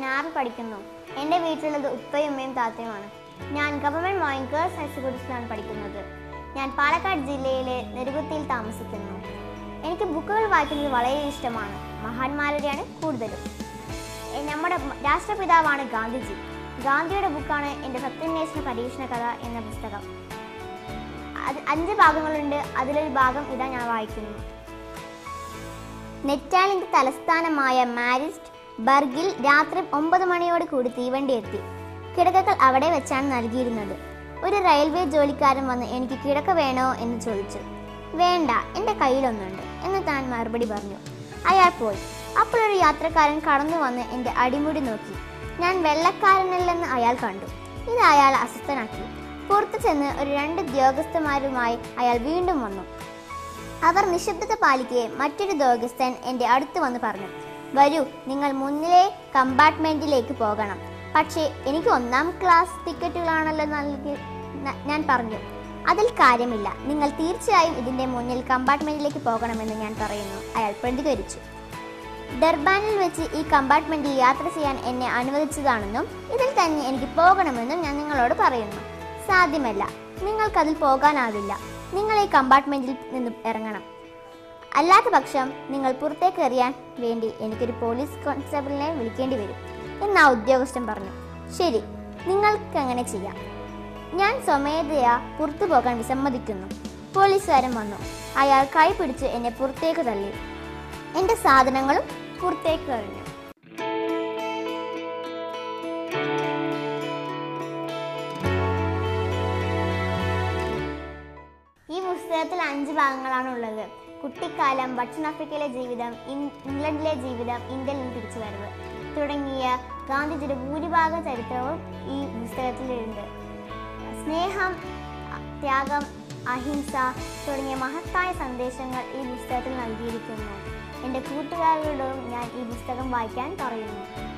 ആറിൽ പഠിക്കുന്നു എൻ്റെ വീട്ടിലുള്ളത് ഉപ്പയും ഉമ്മയും താത്തയുമാണ് ഞാൻ ഗവൺമെൻറ് മോയിൻ ഗേൾസ് ഹൈസ്കൂളിലാണ് പഠിക്കുന്നത് ഞാൻ പാലക്കാട് ജില്ലയിലെ നെരുകുത്തിയിൽ താമസിക്കുന്നു എനിക്ക് ബുക്കുകൾ വായിക്കുന്നത് വളരെ ഇഷ്ടമാണ് മഹാന്മാരുടെയാണ് കൂടുതലും എ, നമ്മുടെ മ- രാഷ്ട്രപിതാവാണ് ഗാന്ധിജി ഗാന്ധിയുടെ ബുക്കാണ് എൻ്റെ സത്യാന്വേഷണ പരീക്ഷണ കഥ എന്ന പുസ്തകം അത് അഞ്ച് ഭാഗങ്ങളുണ്ട് അതിലൊരു ഭാഗം ഇതാ ഞാൻ വായിക്കുന്നു നെറ്റാലിന്റെ തലസ്ഥാനമായ മാരിസ്റ്റ് ബർഗിൽ രാത്രി ഒമ്പത് മണിയോട് കൂടി തീവണ്ടി എത്തി കിടക്കകൾ അവിടെ വെച്ചാണ് നൽകിയിരുന്നത് ഒരു റെയിൽവേ ജോലിക്കാരൻ വന്ന് എനിക്ക് കിടക്ക വേണോ എന്ന് ചോദിച്ചു വേണ്ട എൻ്റെ കയ്യിലൊന്നുണ്ട് എന്ന് താൻ മറുപടി പറഞ്ഞു അയാൾ പോയി അപ്പോൾ ഒരു യാത്രക്കാരൻ കടന്നു വന്ന് എൻ്റെ അടിമുടി നോക്കി ഞാൻ വെള്ളക്കാരനല്ലെന്ന് അയാൾ കണ്ടു ഇത് അയാൾ അസ്വസ്ഥനാക്കി പുറത്തു ചെന്ന് ഒരു രണ്ട് ഉദ്യോഗസ്ഥന്മാരുമായി അയാൾ വീണ്ടും വന്നു അവർ നിശബ്ദത പാലിക്കുകയും മറ്റൊരു ഉദ്യോഗസ്ഥൻ എൻ്റെ അടുത്ത് വന്ന് പറഞ്ഞു വരൂ നിങ്ങൾ മുന്നിലെ കമ്പാർട്ട്മെന്റിലേക്ക് പോകണം പക്ഷേ എനിക്ക് ഒന്നാം ക്ലാസ് ടിക്കറ്റുകളാണല്ലോ നൽകി ന- ഞാൻ പറഞ്ഞു അതിൽ കാര്യമില്ല നിങ്ങൾ തീർച്ചയായും ഇതിൻ്റെ മുന്നിൽ കമ്പാർട്ട്മെന്റിലേക്ക് പോകണമെന്ന് ഞാൻ പറയുന്നു അയാൾ പ്രതികരിച്ചു ഡർബാനിൽ വെച്ച് ഈ കമ്പാർട്ട്മെന്റിൽ യാത്ര ചെയ്യാൻ എന്നെ അനുവദിച്ചതാണെന്നും ഇതിൽ തന്നെ എനിക്ക് പോകണമെന്നും ഞാൻ നിങ്ങളോട് പറയുന്നു സാധ്യമല്ല നിങ്ങൾക്കതിൽ പോകാനാവില്ല നിങ്ങൾ ഈ കമ്പാർട്ട്മെന്റിൽ നിന്നും ഇറങ്ങണം അല്ലാത്ത പക്ഷം നിങ്ങൾ പുറത്തേക്ക് എറിയാൻ വേണ്ടി എനിക്കൊരു പോലീസ് കോൺസ്റ്റബിളിനെ വിളിക്കേണ്ടി വരും എന്ന് ആ ഉദ്യോഗസ്ഥൻ പറഞ്ഞു ശരി നിങ്ങൾക്ക് അങ്ങനെ ചെയ്യാം ഞാൻ സ്വമേധയാ പുറത്തു പോകാൻ വിസമ്മതിക്കുന്നു പോലീസുകാരൻ വന്നു അയാൾ കൈ പിടിച്ച് എന്നെ പുറത്തേക്ക് തള്ളി എൻ്റെ സാധനങ്ങളും പുറത്തേക്ക് എറിഞ്ഞു ഈ പുസ്തകത്തിൽ അഞ്ച് ഭാഗങ്ങളാണ് ഉള്ളത് കുട്ടിക്കാലം ദക്ഷിണാഫ്രിക്കയിലെ ജീവിതം ഇൻ- ഇംഗ്ലണ്ടിലെ ജീവിതം ഇന്ത്യയിൽ നിന്ന് തിരിച്ചുവരവ് തുടങ്ങിയ ഗാന്ധിജിയുടെ ഭൂരിഭാഗ ചരിത്രവും ഈ പുസ്തകത്തിലുണ്ട് സ്നേഹം അ- ത്യാഗം അഹിംസ തുടങ്ങിയ മഹത്തായ സന്ദേശങ്ങൾ ഈ പുസ്തകത്തിൽ നൽകിയിരിക്കുന്നു എൻ്റെ കൂട്ടുകാരോടും ഞാൻ ഈ പുസ്തകം വായിക്കാൻ പറയുന്നു